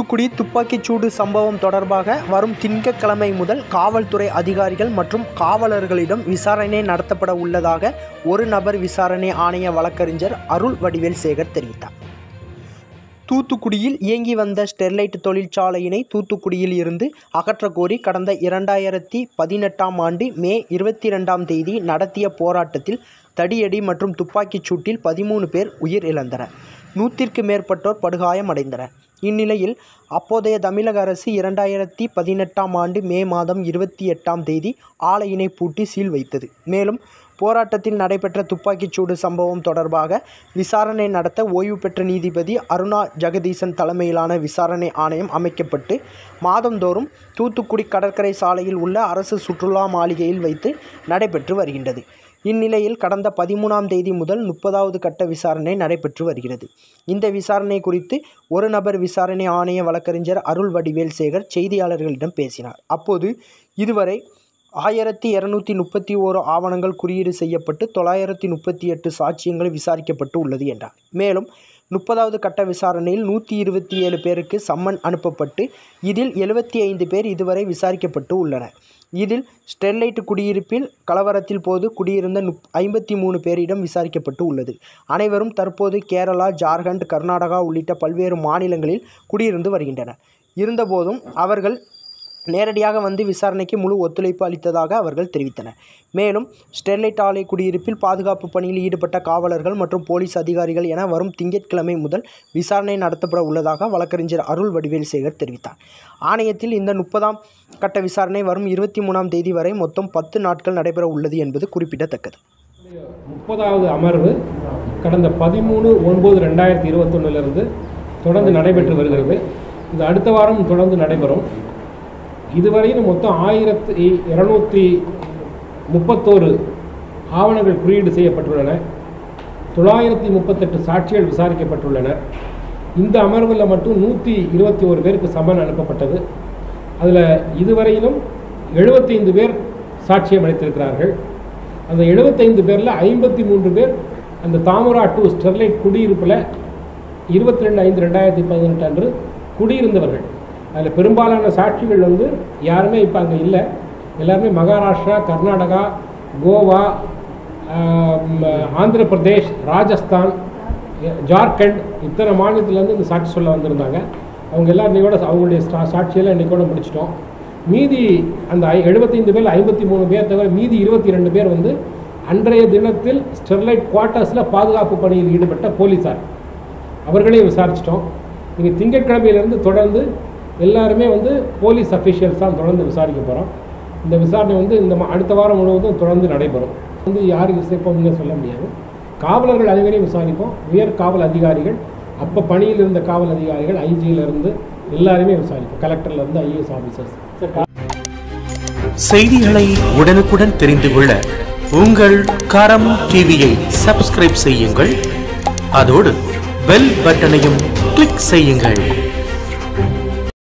தூத்துக்குடி துப்பாக்கிச் சூடு சம்பவம் தொடர்பாக வரும் திங்கட்கிழமை முதல் காவல்துறை அதிகாரிகள் மற்றும் காவலர்களிடம் விசாரணை நடத்தப்பட உள்ளதாக ஒரு நபர் விசாரணை ஆணைய வழக்கறிஞர் அருள் வடிவேல் சேகர் தெரிவித்தார் தூத்துக்குடியில் இயங்கி வந்த ஸ்டெர்லைட் தொழிற்சாலையினை தூத்துக்குடியில் இருந்து அகற்றக்கோரி கடந்த இரண்டாயிரத்தி பதினெட்டாம் ஆண்டு மே இருபத்தி ரெண்டாம் தேதி நடத்திய போராட்டத்தில் தடியடி மற்றும் துப்பாக்கிச் சூட்டில் பதிமூணு பேர் உயிர் இழந்தனர் நூற்றிற்கு மேற்பட்டோர் படுகாயமடைந்தனர் இந்நிலையில் அப்போதைய தமிழக அரசு இரண்டாயிரத்தி பதினெட்டாம் ஆண்டு மே மாதம் இருபத்தி எட்டாம் தேதி ஆலையினை பூட்டி சீல் வைத்தது மேலும் போராட்டத்தில் நடைபெற்ற துப்பாக்கிச் சூடு சம்பவம் தொடர்பாக விசாரணை நடத்த ஓய்வு பெற்ற நீதிபதி அருணா ஜெகதீசன் தலைமையிலான விசாரணை ஆணையம் அமைக்கப்பட்டு மாதந்தோறும் தூத்துக்குடி கடற்கரை சாலையில் உள்ள அரசு சுற்றுலா மாளிகையில் வைத்து நடைபெற்று வருகின்றது இந்நிலையில் கடந்த பதிமூணாம் தேதி முதல் முப்பதாவது கட்ட விசாரணை நடைபெற்று வருகிறது இந்த விசாரணை குறித்து ஒரு நபர் விசாரணை ஆணைய வழக்கறிஞர் அருள் வடிவேல் சேகர் செய்தியாளர்களிடம் பேசினார் அப்போது இதுவரை ஆயிரத்தி இரநூத்தி முப்பத்தி ஓரு ஆவணங்கள் குறியீடு செய்யப்பட்டு தொள்ளாயிரத்தி முப்பத்தி எட்டு சாட்சியங்கள் விசாரிக்கப்பட்டு உள்ளது என்றார் மேலும் முப்பதாவது கட்ட விசாரணையில் நூற்றி இருபத்தி ஏழு பேருக்கு சம்மன் அனுப்பப்பட்டு இதில் எழுபத்தி ஐந்து பேர் இதுவரை விசாரிக்கப்பட்டு உள்ளனர் இதில் ஸ்டெர்லைட் குடியிருப்பில் கலவரத்தில் போது குடியிருந்த நுப் ஐம்பத்தி மூணு பேரிடம் விசாரிக்கப்பட்டு உள்ளது அனைவரும் தற்போது கேரளா ஜார்க்கண்ட் கர்நாடகா உள்ளிட்ட பல்வேறு மாநிலங்களில் குடியிருந்து வருகின்றனர் இருந்தபோதும் அவர்கள் நேரடியாக வந்து விசாரணைக்கு முழு ஒத்துழைப்பு அளித்ததாக அவர்கள் தெரிவித்தனர் மேலும் ஸ்டெர்லைட் ஆலை குடியிருப்பில் பாதுகாப்பு பணியில் ஈடுபட்ட காவலர்கள் மற்றும் போலீஸ் அதிகாரிகள் என வரும் திங்கட்கிழமை முதல் விசாரணை நடத்தப்பட உள்ளதாக வழக்கறிஞர் அருள் வடிவேல் சேகர் தெரிவித்தார் ஆணையத்தில் இந்த முப்பதாம் கட்ட விசாரணை வரும் இருபத்தி மூணாம் தேதி வரை மொத்தம் பத்து நாட்கள் நடைபெற உள்ளது என்பது குறிப்பிடத்தக்கது முப்பதாவது அமர்வு கடந்த பதிமூணு ஒன்பது ரெண்டாயிரத்தி இருபத்தொன்னுலேருந்து தொடர்ந்து நடைபெற்று வருகிறது இது அடுத்த வாரம் தொடர்ந்து நடைபெறும் இதுவரையும் மொத்தம் ஆயிரத்தி இரநூத்தி முப்பத்தோரு ஆவணங்கள் குறியீடு செய்யப்பட்டுள்ளன தொள்ளாயிரத்தி முப்பத்தெட்டு சாட்சிகள் விசாரிக்கப்பட்டுள்ளன இந்த அமர்வில் மட்டும் நூற்றி இருபத்தி ஒரு பேருக்கு சம்மன் அனுப்பப்பட்டது அதில் இதுவரையிலும் எழுபத்தைந்து பேர் சாட்சியம் அளித்திருக்கிறார்கள் அந்த எழுபத்தைந்து பேரில் ஐம்பத்தி மூன்று பேர் அந்த தாமரா டூ ஸ்டெர்லைட் குடியிருப்பில் இருபத்தி ரெண்டு ஐந்து ரெண்டாயிரத்தி பதினெட்டு அன்று குடியிருந்தவர்கள் அதில் பெரும்பாலான சாட்சிகள் வந்து யாருமே இப்போ அங்கே இல்லை எல்லாருமே மகாராஷ்டிரா கர்நாடகா கோவா ஆம், ஆந்திர பிரதேஷ் ராஜஸ்தான் எ- ஜார்க்கண்ட் இத்தனை மாநிலத்திலேருந்து இந்த சாட்சி சொல்ல வந்திருந்தாங்க அவங்க எல்லாம் இன்னையோட அவங்களுடைய சா- சாட்சியெல்லாம் இன்னைக்கோட முடிச்சிட்டோம் மீதி அந்த ஐ- 75 பேர் ஐம்பத்தி மூணு பேர் தவிர மீதி இருபத்தி ரெண்டு பேர் வந்து அன்றைய தினத்தில் ஸ்டெர்லைட் குவார்ட்டர்ஸில் பாதுகாப்பு பணியில் ஈடுபட்ட போலீஸார் அவர்களையும் விசாரிச்சிட்டோம் நீங்கள் திங்கட்கிழமையிலேருந்து தொடர்ந்து எல்லாருமே வந்து போலீஸ் அஃபிஷியல்ஸ் தான் தொடர்ந்து விசாரிக்க போகிறோம் இந்த விசாரணை வந்து இந்த மா- அடுத்த வாரம் முழுவதும் தொடர்ந்து நடைபெறும் வந்து யார் விசாரிப்போம்னு சொல்ல முடியாது காவலர்கள் அனைவரையும் விசாரிப்போம் உயர் காவல் அதிகாரிகள் அப்போ பணியில் இருந்த காவல் அதிகாரிகள் ஐஜியிலிருந்து எல்லாருமே விசாரிப்போம் கலெக்டர்லேருந்து ஐஏஎஸ் ஆஃபீஸர்ஸ் செய்திகளை உடனுக்குடன் தெரிந்து கொள்ள உங்கள் கரம் டிவியை சப்ஸ்கிரைப் செய்யுங்கள் அதோடு பெல் பட்டனையும் கிளிக் செய்யுங்கள்